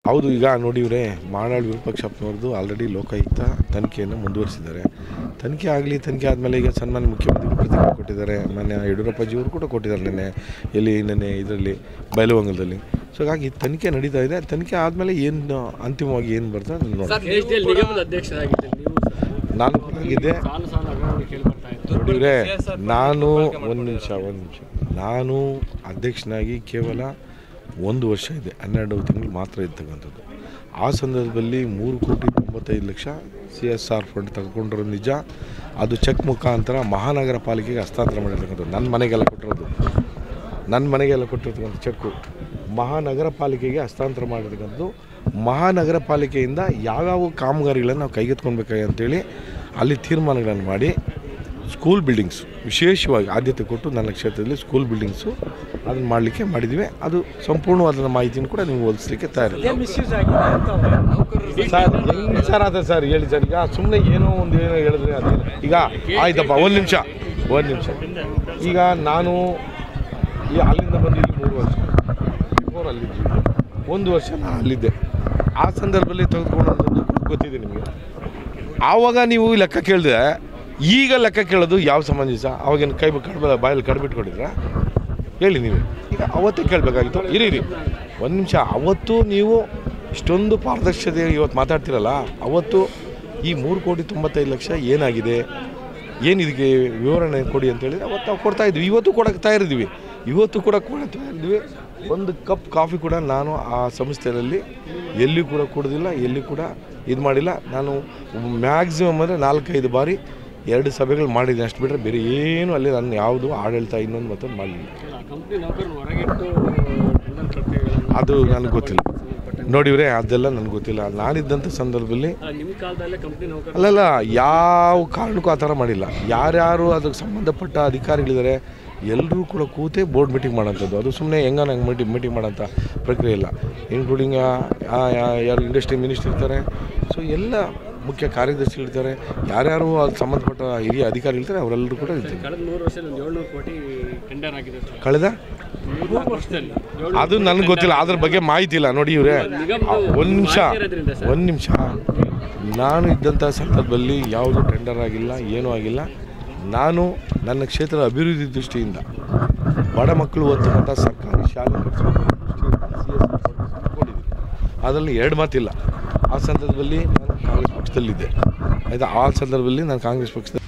ಹೌದು ಈಗ ನೋಡಿವ್ರೆ ಮಾಡಾಳ್ ವಿರೂಪಾಕ್ಷಪ್ಪನವ್ರದ್ದು ಆಲ್ರೆಡಿ ಲೋಕಾಯುಕ್ತ ತನಿಖೆಯನ್ನು ಮುಂದುವರಿಸಿದ್ದಾರೆ ತನಿಖೆ ಆಗಲಿ ತನಿಖೆ ಆದಮೇಲೆ ಈಗ ಸನ್ಮಾನ್ಯ ಮುಖ್ಯಮಂತ್ರಿಗಳು ಪ್ರತಿಕ್ರಿಯೆ ಕೊಟ್ಟಿದ್ದಾರೆ ಮಾನ್ಯ ಯಡಿಯೂರಪ್ಪಾಜಿಯವರು ಕೂಡ ಕೊಟ್ಟಿದ್ದಾರೆ ನಿನ್ನೆ ಎಲ್ಲಿ ನಿನ್ನೆ ಇದರಲ್ಲಿ ಬಯಲುವಂಗಲದಲ್ಲಿ ಸೊ ಹಾಗಾಗಿ ತನಿಖೆ ನಡೀತಾ ಇದೆ ತನಿಖೆ ಆದಮೇಲೆ ಏನು ಅಂತಿಮವಾಗಿ ಏನು ಬರ್ತದೆ ಅದನ್ನ ನೋಡೋಣ. ದೇಶದಲ್ಲಿ ನಿಗಮದ ಅಧ್ಯಕ್ಷರಾಗಿದ್ದೆ ನೀವು ಸರ್ ನಾನು ಆಗಿದ್ದೆ ಸಾಲು ಸಾಲು ಹಗರಣ ಕೇಳಿ ಬರ್ತಾ ಇತ್ತು ನೋಡಿದ್ರೆ ನಾನು ಒಂದು ನಿಮಿಷ ಒಂದು ನಿಮಿಷ ನಾನು ಅಧ್ಯಕ್ಷನಾಗಿ ಕೇವಲ ಒಂದು ವರ್ಷ ಇದೆ ಹನ್ನೆರಡು ತಿಂಗಳು ಮಾತ್ರ ಇರ್ತಕ್ಕಂಥದ್ದು ಆ ಸಂದರ್ಭದಲ್ಲಿ ಮೂರು ಕೋಟಿ ತೊಂಬತ್ತೈದು ಲಕ್ಷ ಸಿ ಎಸ್ ಆರ್ ಫಂಡ್ ತಗೊಂಡಿರೋ ನಿಜ ಅದು ಚೆಕ್ ಮುಖಾಂತರ ಮಹಾನಗರ ಪಾಲಿಕೆಗೆ ಹಸ್ತಾಂತರ ಮಾಡಿರ್ತಕ್ಕಂಥದ್ದು ನನ್ನ ಮನೆಗೆಲ್ಲ ಕೊಟ್ಟಿರೋದು ನನ್ನ ಮನೆಗೆಲ್ಲ ಕೊಟ್ಟಿರ್ತಕ್ಕಂಥ ಚೆಕ್ಕು ಮಹಾನಗರ ಪಾಲಿಕೆಗೆ ಹಸ್ತಾಂತರ ಮಾಡಿರ್ತಕ್ಕಂಥದ್ದು ಮಹಾನಗರ ಪಾಲಿಕೆಯಿಂದ ಯಾವ್ಯಾವ ಕಾಮಗಾರಿಗಳನ್ನು ನಾವು ಕೈಗೆತ್ಕೊಳ್ಬೇಕಾಗಿ ಅಂತೇಳಿ ಅಲ್ಲಿ ತೀರ್ಮಾನಗಳನ್ನು ಮಾಡಿ ಸ್ಕೂಲ್ ಬಿಲ್ಡಿಂಗ್ಸ್ ವಿಶೇಷವಾಗಿ ಆದ್ಯತೆ ಕೊಟ್ಟು ನನ್ನ ಕ್ಷೇತ್ರದಲ್ಲಿ ಸ್ಕೂಲ್ ಬಿಲ್ಡಿಂಗ್ಸು ಅದನ್ನು ಮಾಡಲಿಕ್ಕೆ ಮಾಡಿದ್ವಿ ಅದು ಸಂಪೂರ್ಣವಾದ ಮಾಹಿತಿಯನ್ನು ಕೂಡ ನೀವು ಓದಿಸ್ಲಿಕ್ಕೆ ತಯಾರಿಲ್ಲ ಸರ್ ಹೆಂಗೆ ಸರ್ ಅದ ಸರ್ ಹೇಳಿ ಸರ್ ಈಗ ಸುಮ್ಮನೆ ಏನೋ ಒಂದು ಏನೋ ಹೇಳಿದ್ರೆ ಅದು ಈಗ ಆಯ್ತಪ್ಪ ಒಂದು ನಿಮಿಷ ಒಂದು ನಿಮಿಷ ಈಗ ನಾನು ಈ ಅಲ್ಲಿಂದ ಬಂದು ಇಲ್ಲಿ ಮೂರು ವರ್ಷ ಬಿಫೋರ್ ಅಲ್ಲಿದ್ವಿ ಒಂದು ವರ್ಷ ನಾನು ಅಲ್ಲಿದ್ದೆ ಆ ಸಂದರ್ಭದಲ್ಲಿ ತೆಗೆದುಕೊಂಡಂಥದ್ದು ಗೊತ್ತಿದೆ ನಿಮಗೆ ಆವಾಗ ನೀವು ಲೆಕ್ಕ ಕೇಳಿದ್ರೆ ಈಗ ಲೆಕ್ಕ ಕೇಳೋದು ಯಾವ ಸಮಂಜಸ ಅವಾಗೇನು ಕೈ ಕಡ್ಬ ಬಾಯಲ್ಲಿ ಕಡ್ಬಿಟ್ಕೊಂಡಿದ್ರ ಹೇಳಿ ನೀವು ಈಗ ಅವತ್ತೇ ಕೇಳಬೇಕಾಗಿತ್ತು ಇರಿ ಇರಿ ಒಂದು ನಿಮಿಷ ಅವತ್ತು ನೀವು ಇಷ್ಟೊಂದು ಪಾರದರ್ಶತೆ ಇವತ್ತು ಮಾತಾಡ್ತಿರಲ್ಲ ಅವತ್ತು ಈ ಮೂರು ಕೋಟಿ ತೊಂಬತ್ತೈದು ಲಕ್ಷ ಏನಾಗಿದೆ ಏನು ಇದಕ್ಕೆ ವಿವರಣೆ ಕೊಡಿ ಅಂತ ಹೇಳಿದ್ರೆ ಅವತ್ತು ನಾವು ಕೊಡ್ತಾ ಇದ್ವಿ ಇವತ್ತು ಕೊಡಕ್ಕೆ ತಯಾರಿದ್ವಿ ಇವತ್ತು ಕೂಡ ಕೊಡಕ್ಕೆ ತಯಾರಿದ್ವಿ ಒಂದು ಕಪ್ ಕಾಫಿ ಕೂಡ ನಾನು ಆ ಸಂಸ್ಥೆಯಲ್ಲಿ ಎಲ್ಲಿ ಕೂಡ ಕುಡ್ದಿಲ್ಲ ಎಲ್ಲಿ ಕೂಡ ಇದು ಮಾಡಿಲ್ಲ ನಾನು ಮ್ಯಾಕ್ಸಿಮಮ್ ಅಂದರೆ ನಾಲ್ಕೈದು ಬಾರಿ ಎರಡು ಸಭೆಗಳು ಮಾಡಿದ್ದೀನಿ ಅಷ್ಟು ಬಿಟ್ಟರೆ ಬೇರೆ ಏನು ಅಲ್ಲಿ ನನ್ನ ಯಾವುದು ಆಡಳಿತ ಇನ್ನೊಂದು ಮತ್ತೊಂದು ಮಾಡಲಿಲ್ಲ ಕಂಪ್ನಿ ನೌಕರನ್ನು ಹೊರಗಿಟ್ಟು ಟೆಂಡರ್ ಪ್ರಕ್ರಿಯೆಗಳನ್ನು ಅದು ನನಗೆ ಗೊತ್ತಿಲ್ಲ ನೋಡಿವ್ರೆ ಅದೆಲ್ಲ ನನಗೆ ಗೊತ್ತಿಲ್ಲ ನಾನಿದ್ದಂಥ ಸಂದರ್ಭದಲ್ಲಿ ಅಲ್ಲ, ನಿಮ್ಮ ಕಾಲದಲ್ಲೇ ಕಂಪ್ನಿ ನೌಕರ ಅಲ್ಲಲ್ಲ ಯಾವ ಕಾರಣಕ್ಕೂ ಆ ಥರ ಮಾಡಿಲ್ಲ ಯಾರ್ಯಾರು ಅದಕ್ಕೆ ಸಂಬಂಧಪಟ್ಟ ಅಧಿಕಾರಿಗಳಿದ್ದಾರೆ ಎಲ್ಲರೂ ಕೂಡ ಕೂತೇ ಬೋರ್ಡ್ ಮೀಟಿಂಗ್ ಮಾಡೋಂಥದ್ದು ಅದು ಸುಮ್ಮನೆ ಹೆಂಗ ನಂಗೆ ಮೀಟಿಂಗ್ ಮೀಟಿಂಗ್ ಮಾಡೋಂಥ ಪ್ರಕ್ರಿಯೆ ಇಲ್ಲ ಇನ್ಕ್ಲೂಡಿಂಗ್ ಯಾರು ಇಂಡಸ್ಟ್ರಿ ಮಿನಿಸ್ಟರ್ ಇರ್ತಾರೆ ಸೊ ಎಲ್ಲ ಮುಖ್ಯ ಕಾರ್ಯದರ್ಶಿಗಳಿರ್ತಾರೆ ಯಾರ್ಯಾರು ಅದಕ್ಕೆ ಸಂಬಂಧಪಟ್ಟ ಹಿರಿಯ ಅಧಿಕಾರಿಗಳಿರ್ತಾರೆ ಅವರೆಲ್ಲರೂ ಕೂಡ ಇರ್ತಾರೆ ಕಳೆದ ಮೂರು ವರ್ಷದಲ್ಲಿ ಒಂದು ಏಳ್ನೂರು ಕೋಟಿ ಟೆಂಡರ್ ಆಗಿದೆ ಸರ್ ಕಳೆದ ಮೂರು ವರ್ಷದಲ್ಲಿ ಏಳ್ನೂರು ಅದು ನನಗೆ ಗೊತ್ತಿಲ್ಲ ಅದ್ರ ಬಗ್ಗೆ ಮಾಹಿತಿ ಇಲ್ಲ ನೋಡಿ ಇವ್ರೆ ಒಂದು ನಿಮಿಷ ಇರೋದ್ರಿಂದ ಸರ್ ಒಂದು ನಿಮಿಷ ನಾನು ಇದ್ದಂಥ ಸಂದರ್ಭದಲ್ಲಿ ಯಾವುದು ಟೆಂಡರ್ ಆಗಿಲ್ಲ ಏನೂ ಆಗಿಲ್ಲ ನಾನು ನನ್ನ ಕ್ಷೇತ್ರದ ಅಭಿವೃದ್ಧಿ ದೃಷ್ಟಿಯಿಂದ ಬಡ ಮಕ್ಕಳು ಓದ್ತಕ್ಕಂಥ ಸರ್ಕಾರಿ ಶಾಲೆ ಕಟ್ಟಿಸ್ಬೇಕು ಅನ್ನೋ ದೃಷ್ಟಿಯಿಂದ ಸಿ ಎಸ್ ಕೊಟ್ಟಿದ್ದೀನಿ ಅದರಲ್ಲಿ ಎರಡು ಮಾತಿಲ್ಲ ಆ ಸಂದರ್ಭದಲ್ಲಿ ನಾನು ಕಾಂಗ್ರೆಸ್ ಪಕ್ಷದಲ್ಲಿದ್ದೆ ಆಯಿತಾ ಆ ಸಂದರ್ಭದಲ್ಲಿ ನಾನು ಕಾಂಗ್ರೆಸ್ ಪಕ್ಷದಲ್ಲಿ